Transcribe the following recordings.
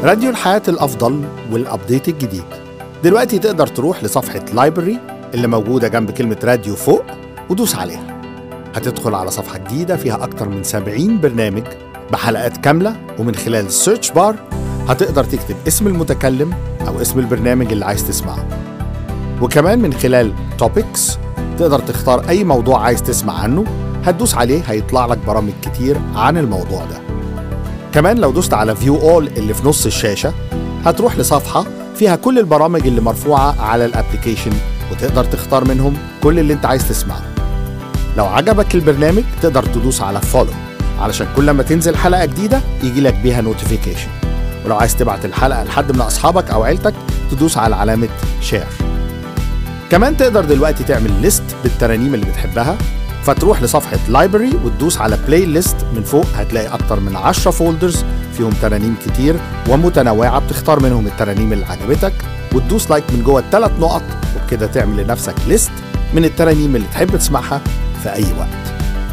راديو الحياة الأفضل والأبديت الجديد دلوقتي تقدر تروح لصفحة لايبرري اللي موجودة جنب كلمة راديو فوق ودوس عليها هتدخل على صفحة جديدة فيها أكتر من 70 برنامج بحلقات كاملة ومن خلال السيرش بار هتقدر تكتب اسم المتكلم أو اسم البرنامج اللي عايز تسمعه وكمان من خلال توبكس تقدر تختار أي موضوع عايز تسمع عنه هتدوس عليه هيطلع لك برامج كتير عن الموضوع ده كمان لو دوست على فيو اول اللي في نص الشاشة هتروح لصفحة فيها كل البرامج اللي مرفوعة على الابليكيشن وتقدر تختار منهم كل اللي انت عايز تسمعه لو عجبك البرنامج تقدر تدوس على فولو علشان كل ما تنزل حلقة جديدة يجي لك بيها نوتيفيكيشن ولو عايز تبعت الحلقة لحد من أصحابك أو عيلتك تدوس على علامة شير كمان تقدر دلوقتي تعمل ليست بالترانيم اللي بتحبها فتروح لصفحة لايبرري وتدوس على بلاي ليست من فوق هتلاقي أكتر من 10 فولدرز فيهم ترانيم كتير ومتنوعة بتختار منهم الترانيم اللي عجبتك وتدوس لايك من جوه الثلاث نقط وبكده تعمل لنفسك ليست من الترانيم اللي تحب تسمعها في أي وقت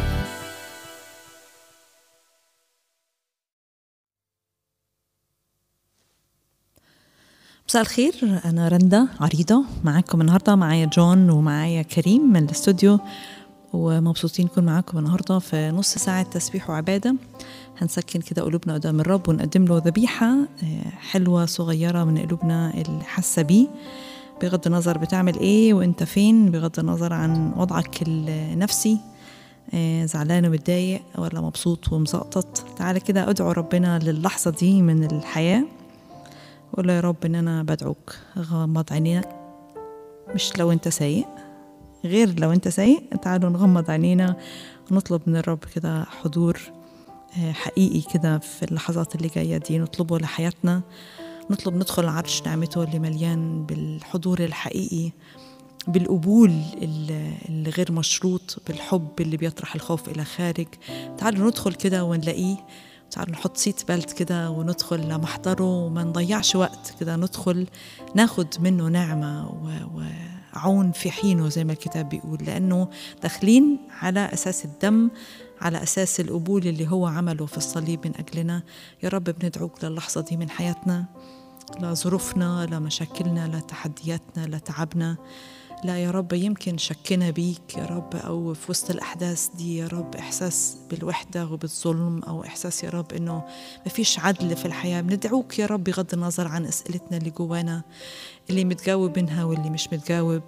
مساء الخير أنا رندا عريضة معاكم النهاردة معايا جون ومعايا كريم من الاستوديو ومبسوطين نكون معاكم النهاردة في نص ساعة تسبيح وعبادة هنسكن كده قلوبنا قدام الرب ونقدم له ذبيحة حلوة صغيرة من قلوبنا اللي حاسة بيه بغض النظر بتعمل ايه وانت فين بغض النظر عن وضعك النفسي زعلان ومتضايق ولا مبسوط ومزقطط تعالى كده ادعو ربنا للحظة دي من الحياة قول له يا رب ان انا بدعوك غمض عينيك مش لو انت سايق غير لو انت سايق تعالوا نغمض عينينا ونطلب من الرب كده حضور حقيقي كده في اللحظات اللي جاية دي نطلبه لحياتنا نطلب ندخل عرش نعمته اللي مليان بالحضور الحقيقي بالقبول اللي غير مشروط بالحب اللي بيطرح الخوف إلى خارج تعالوا ندخل كده ونلاقيه تعالوا نحط سيت بلت كده وندخل لمحضره وما نضيعش وقت كده ندخل ناخد منه نعمة و... وعون في حينه زي ما الكتاب بيقول لأنه داخلين على أساس الدم على أساس القبول اللي هو عمله في الصليب من أجلنا يا رب بندعوك للحظة دي من حياتنا لا ظروفنا لا مشاكلنا لا تحدياتنا لا تعبنا لا يا رب يمكن شكنا بيك يا رب أو في وسط الأحداث دي يا رب إحساس بالوحدة وبالظلم أو إحساس يا رب إنه مفيش عدل في الحياة بندعوك يا رب بغض النظر عن أسئلتنا اللي جوانا اللي متجاوب منها واللي مش متجاوب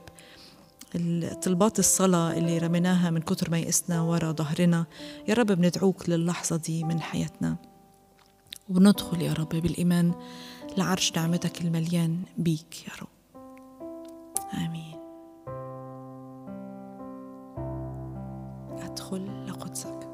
طلبات الصلاة اللي رميناها من كتر ما يئسنا ورا ظهرنا يا رب بندعوك للحظة دي من حياتنا وبندخل يا رب بالإيمان لعرش نعمتك المليان بيك يا رب آمين أدخل لقدسك